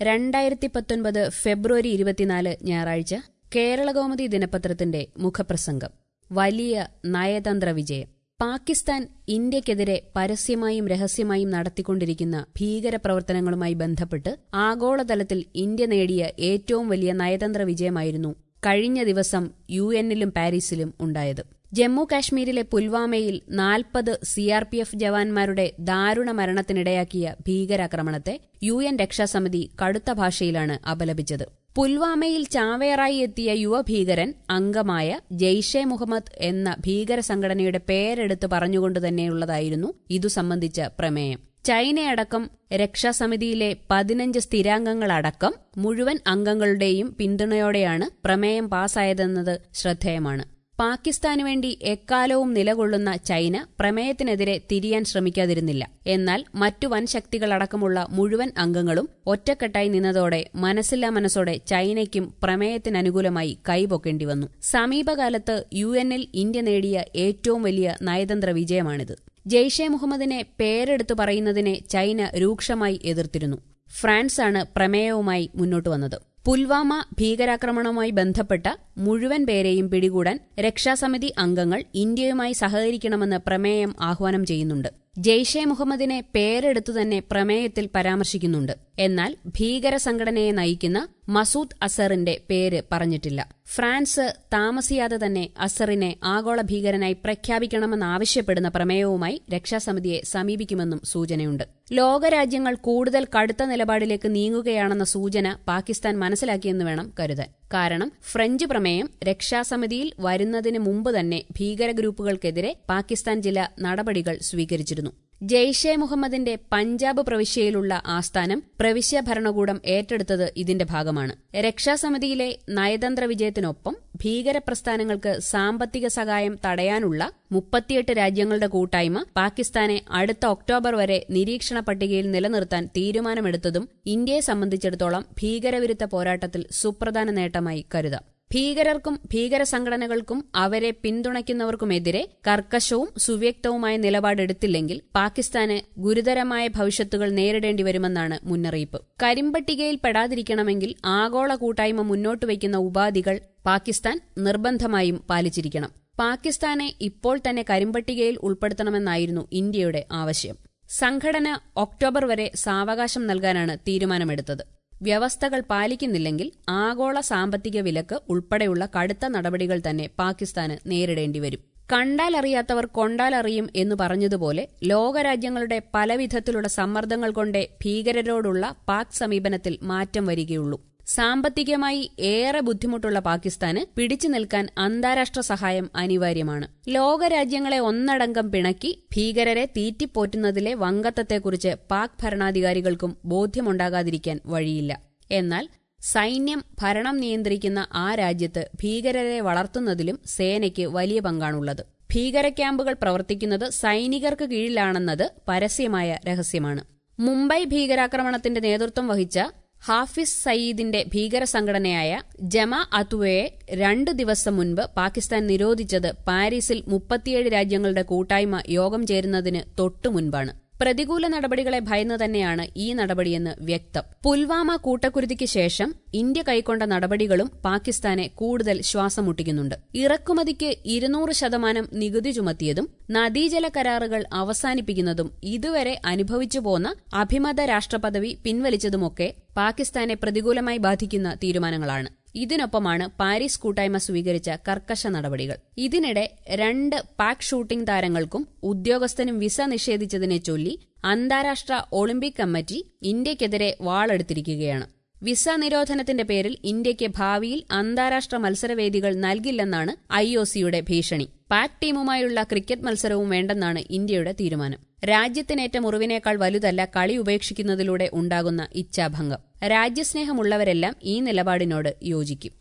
രണ്ടായിരത്തി പത്തൊൻപത് ഫെബ്രുവരി ഇരുപത്തിനാല് ഞായറാഴ്ച കേരളകൗമുദി ദിനപത്രത്തിന്റെ മുഖപ്രസംഗം വലിയ നയതന്ത്ര വിജയം പാകിസ്ഥാൻ ഇന്ത്യക്കെതിരെ പരസ്യമായും രഹസ്യമായും നടത്തിക്കൊണ്ടിരിക്കുന്ന ഭീകരപ്രവർത്തനങ്ങളുമായി ബന്ധപ്പെട്ട് ആഗോളതലത്തിൽ ഇന്ത്യ നേടിയ ഏറ്റവും വലിയ നയതന്ത്ര വിജയമായിരുന്നു കഴിഞ്ഞ ദിവസം യു എന്നിലും പാരീസിലും ഉണ്ടായത് ജമ്മു കാശ്മീരിലെ പുൽവാമയിൽ നാൽപ്പത് സിആർപിഎഫ് ജവാന്മാരുടെ ദാരുണ മരണത്തിനിടയാക്കിയ ഭീകരാക്രമണത്തെ യു എൻ രക്ഷാസമിതി കടുത്ത ഭാഷയിലാണ് അപലപിച്ചത് പുൽവാമയിൽ ചാവേറായി എത്തിയ യുവഭീകരൻ അംഗമായ ജെയ്ഷെ മുഹമ്മദ് എന്ന ഭീകര സംഘടനയുടെ പേരെടുത്ത് പറഞ്ഞുകൊണ്ട് തന്നെയുള്ളതായിരുന്നു ഇതു സംബന്ധിച്ച പ്രമേയം ചൈനയടക്കം രക്ഷാസമിതിയിലെ പതിനഞ്ച് സ്ഥിരാംഗങ്ങളടക്കം മുഴുവൻ അംഗങ്ങളുടെയും പിന്തുണയോടെയാണ് പ്രമേയം പാസായതെന്നത് ശ്രദ്ധേയമാണ് പാകിസ്ഥാനു വേണ്ടി എക്കാലവും നിലകൊള്ളുന്ന ചൈന പ്രമേയത്തിനെതിരെ തിരിയാൻ ശ്രമിക്കാതിരുന്നില്ല എന്നാൽ മറ്റു വൻ ശക്തികളടക്കമുള്ള മുഴുവൻ അംഗങ്ങളും ഒറ്റക്കെട്ടായി നിന്നതോടെ മനസ്സില്ലാ മനസ്സോടെ ചൈനയ്ക്കും പ്രമേയത്തിനനുകൂലമായി കൈപൊക്കേണ്ടി വന്നു സമീപകാലത്ത് യു എന്നിൽ ഇന്ത്യ നേടിയ ഏറ്റവും വലിയ നയതന്ത്ര വിജയമാണിത് ജെയ്ഷെ മുഹമ്മദിനെ പേരെടുത്തു പറയുന്നതിനെ ചൈന രൂക്ഷമായി എതിർത്തിരുന്നു ഫ്രാൻസാണ് പ്രമേയവുമായി മുന്നോട്ടു വന്നത് പുൽവാമ ഭീകരാക്രമണവുമായി ബന്ധപ്പെട്ട മുഴുവൻ പേരെയും പിടികൂടാൻ രക്ഷാസമിതി അംഗങ്ങൾ ഇന്ത്യയുമായി സഹകരിക്കണമെന്ന് പ്രമേയം ആഹ്വാനം ചെയ്യുന്നുണ്ട് ജെയ്ഷെ മുഹമ്മദിനെ പേരെടുത്തു തന്നെ പ്രമേയത്തിൽ പരാമർശിക്കുന്നുണ്ട് എന്നാൽ ഭീകര സംഘടനയെ നയിക്കുന്ന മസൂദ് അസറിന്റെ പേര് പറഞ്ഞിട്ടില്ല ഫ്രാൻസ് താമസിയാതെ തന്നെ അസറിനെ ആഗോള ഭീകരനായി പ്രഖ്യാപിക്കണമെന്നാവശ്യപ്പെടുന്ന പ്രമേയവുമായി രക്ഷാസമിതിയെ സമീപിക്കുമെന്നും സൂചനയുണ്ട് ലോകരാജ്യങ്ങൾ കൂടുതൽ കടുത്ത നിലപാടിലേക്ക് നീങ്ങുകയാണെന്ന സൂചന പാകിസ്ഥാൻ മനസ്സിലാക്കിയെന്ന് വേണം കരുതാൻ കാരണം ഫ്രഞ്ച് പ്രമേയം രക്ഷാസമിതിയിൽ വരുന്നതിന് മുമ്പ് തന്നെ ഭീകര ഗ്രൂപ്പുകൾക്കെതിരെ പാകിസ്ഥാൻ ചില നടപടികൾ സ്വീകരിച്ചിരുന്നു ജെയ്ഷെ മുഹമ്മദിന്റെ പഞ്ചാബ് പ്രവിശ്യയിലുള്ള ആസ്ഥാനം പ്രവിശ്യ ഭരണകൂടം ഏറ്റെടുത്തത് ഇതിന്റെ ഭാഗമാണ് രക്ഷാസമിതിയിലെ നയതന്ത്ര വിജയത്തിനൊപ്പം ഭീകരപ്രസ്ഥാനങ്ങൾക്ക് സാമ്പത്തിക സഹായം തടയാനുള്ള മുപ്പത്തിയെട്ട് രാജ്യങ്ങളുടെ കൂട്ടായ്മ പാകിസ്ഥാനെ അടുത്ത ഒക്ടോബർ വരെ നിരീക്ഷണ പട്ടികയിൽ നിലനിർത്താൻ തീരുമാനമെടുത്തതും ഇന്ത്യയെ സംബന്ധിച്ചിടത്തോളം ഭീകരവിരുദ്ധ പോരാട്ടത്തിൽ സുപ്രധാന നേട്ടമായി കരുതാം ഭീകരർക്കും ഭീകര സംഘടനകൾക്കും അവരെ പിന്തുണയ്ക്കുന്നവർക്കുമെതിരെ കർക്കശവും സുവ്യക്തവുമായ നിലപാടെടുത്തില്ലെങ്കിൽ പാകിസ്ഥാന് ഗുരുതരമായ ഭവിഷ്യത്തുകൾ നേരിടേണ്ടി വരുമെന്നാണ് മുന്നറിയിപ്പ് കരിമ്പട്ടികയിൽ പെടാതിരിക്കണമെങ്കിൽ ആഗോള കൂട്ടായ്മ മുന്നോട്ട് വയ്ക്കുന്ന ഉപാധികൾ പാകിസ്ഥാൻ നിർബന്ധമായും പാലിച്ചിരിക്കണം പാകിസ്ഥാനെ ഇപ്പോൾ തന്നെ കരിമ്പട്ടികയിൽ ഉൾപ്പെടുത്തണമെന്നായിരുന്നു ഇന്ത്യയുടെ ആവശ്യം സംഘടന ഒക്ടോബർ വരെ സാവകാശം നൽകാനാണ് തീരുമാനമെടുത്തത് വ്യവസ്ഥകൾ പാലിക്കുന്നില്ലെങ്കിൽ ആഗോള സാമ്പത്തിക വിലക്ക് ഉൾപ്പെടെയുള്ള കടുത്ത നടപടികൾ തന്നെ പാകിസ്ഥാന് നേരിടേണ്ടി വരും കണ്ടാലറിയാത്തവർ കൊണ്ടാലറിയും എന്ന് പറഞ്ഞതുപോലെ ലോകരാജ്യങ്ങളുടെ പലവിധത്തിലുള്ള സമ്മർദ്ദങ്ങൾ കൊണ്ടേ ഭീകരരോടുള്ള പാക് സമീപനത്തിൽ മാറ്റം വരികയുള്ളൂ സാമ്പത്തികമായി ഏറെ ബുദ്ധിമുട്ടുള്ള പാകിസ്ഥാന് പിടിച്ചു നിൽക്കാൻ അന്താരാഷ്ട്ര സഹായം അനിവാര്യമാണ് ലോകരാജ്യങ്ങളെ ഒന്നടങ്കം പിണക്കി ഭീകരരെ തീറ്റിപ്പോറ്റുന്നതിലെ വങ്കത്വത്തെക്കുറിച്ച് പാക് ഭരണാധികാരികൾക്കും ബോധ്യമുണ്ടാകാതിരിക്കാൻ വഴിയില്ല എന്നാൽ സൈന്യം ഭരണം നിയന്ത്രിക്കുന്ന ആ രാജ്യത്ത് ഭീകരരെ വളർത്തുന്നതിലും സേനയ്ക്ക് വലിയ പങ്കാണുള്ളത് ഭീകര ക്യാമ്പുകൾ പ്രവർത്തിക്കുന്നത് സൈനികർക്ക് കീഴിലാണെന്നത് പരസ്യമായ രഹസ്യമാണ് മുംബൈ ഭീകരാക്രമണത്തിന്റെ നേതൃത്വം വഹിച്ച ഹാഫിസ് സയീദിന്റെ ഭീകര സംഘടനയായ ജമ അത്വയെ രണ്ടു ദിവസം മുൻപ് പാകിസ്ഥാൻ നിരോധിച്ചത് പാരീസിൽ മുപ്പത്തിയേഴ് രാജ്യങ്ങളുടെ കൂട്ടായ്മ യോഗം ചേരുന്നതിന് തൊട്ടു മുൻപാണ് പ്രതികൂല നടപടികളെ ഭയന്നു തന്നെയാണ് ഈ നടപടിയെന്ന് വ്യക്തം പുൽവാമ കൂട്ടക്കുരുതിക്ക് ശേഷം ഇന്ത്യ കൈക്കൊണ്ട നടപടികളും പാകിസ്ഥാനെ കൂടുതൽ ശ്വാസം മുട്ടിക്കുന്നുണ്ട് ഇറക്കുമതിക്ക് ഇരുന്നൂറ് ശതമാനം നികുതി ചുമത്തിയതും നദീജല കരാറുകൾ അവസാനിപ്പിക്കുന്നതും ഇതുവരെ അനുഭവിച്ചു പോന്ന അഭിമത രാഷ്ട്രപദവി പിൻവലിച്ചതുമൊക്കെ പാകിസ്ഥാനെ പ്രതികൂലമായി ബാധിക്കുന്ന തീരുമാനങ്ങളാണ് ഇതിനൊപ്പമാണ് പാരീസ് കൂട്ടായ്മ സ്വീകരിച്ച കർക്കശ നടപടികൾ ഇതിനിടെ രണ്ട് പാക് ഷൂട്ടിംഗ് താരങ്ങൾക്കും ഉദ്യോഗസ്ഥനും വിസ നിഷേധിച്ചതിനെ ചൊല്ലി അന്താരാഷ്ട്ര ഒളിമ്പിക് കമ്മിറ്റി ഇന്ത്യക്കെതിരെ വാളെടുത്തിരിക്കുകയാണ് വിസ നിരോധനത്തിന്റെ പേരിൽ ഇന്ത്യയ്ക്ക് ഭാവിയിൽ അന്താരാഷ്ട്ര മത്സരവേദികൾ നൽകില്ലെന്നാണ് ഐ ഒ സിയുടെ ഭീഷണി പാക് ടീമുമായുള്ള ക്രിക്കറ്റ് മത്സരവും വേണ്ടെന്നാണ് ഇന്ത്യയുടെ തീരുമാനം രാജ്യത്തിനേറ്റ മുറിവിനേക്കാൾ വലുതല്ല കളി ഉപേക്ഷിക്കുന്നതിലൂടെ ഉണ്ടാകുന്ന ഇച്ഛാഭംഗം രാജ്യസ്നേഹമുള്ളവരെല്ലാം ഈ നിലപാടിനോട് യോജിക്കും